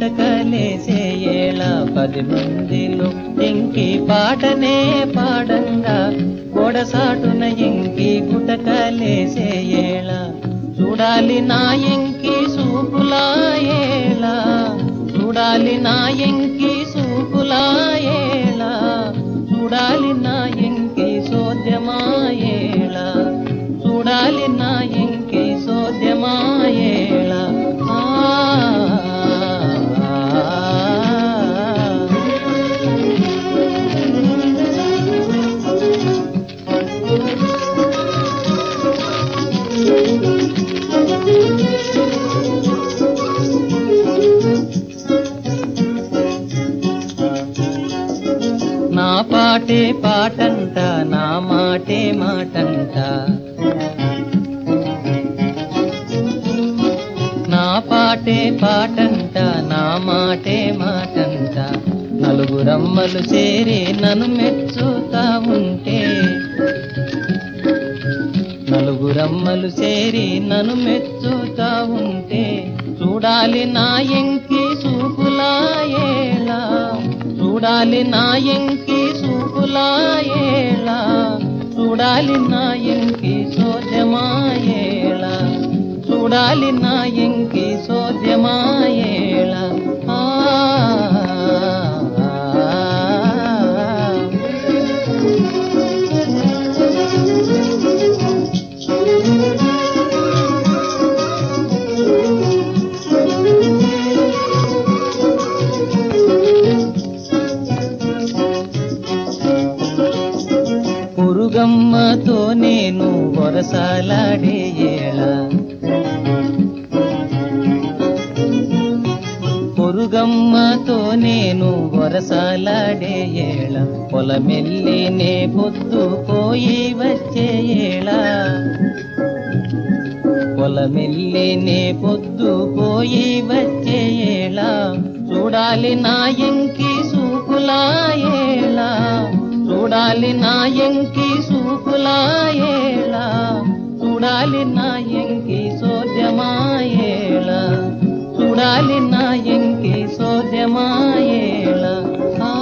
గుటకలేసే ఏళ పది మందిలో ఎంకి పాటనే పాడంగా గోడసాటున ఎంకి గుటకలేసే ఏళ చూడాలి నా ఎంకి సూపులా ఏళ చూడాలి నా ఎంకి సూపులా ఏళ చూడాలి నా ఎంకి సోద్యమాయేళ చూడాలి నా ఎంకి సోద్యమాయేళ ఆ నా పాటే పాటంట నా మాటే మాటంట నా పాటే పాటంట నా మాటే మాటంట నలుగురమ్మలు చేరి నన్ను మెచ్చుతా ఉంటే నలుగురమ్మలు చేరి నన్ను మెచ్చుతా ఉంటే చూడాలి నా ఎంకి సూపులా ఏలా చూడాలి నా ఎంకి సూపులా ఏలా చూడాలి నా ఎంకి సోద్యమాయేళ చూడాలి నా ఎంకి సోద్యమాయేళ ఆ పురుగమ్మతో నేను వరసాలాడే ఏళ పొరుగమ్మతో నేను వరసాలాడే ఏళ పొలమెల్లి నే పొద్దు పోయి వచ్చే ఏళ పొలమెల్లి నే పొద్దు పోయి వచ్చే ఏళ చూడాలి నా ఎంకి సూపులా ఏళ చూడాలి నా ఎంకి సూపులా ఏళ చూడాలి నా ఎంకి సోద్యమాయేళ చూడాలి నా ఎంకి సోద్యమాయేళ ఆ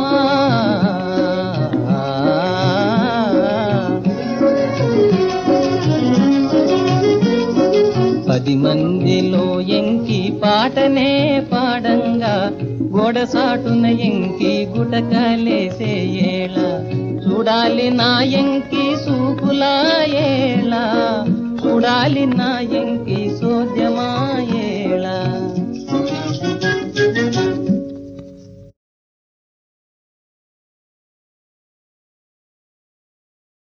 పది మందిలో ఎంకి పాటనే పాడంగా గోడసాటున ఎంకి గుటకలేసే ఏళ చూడాలి నా ఎంకి సూపులా ఏళ చూడాలి నా ఎంకి సోద్యమా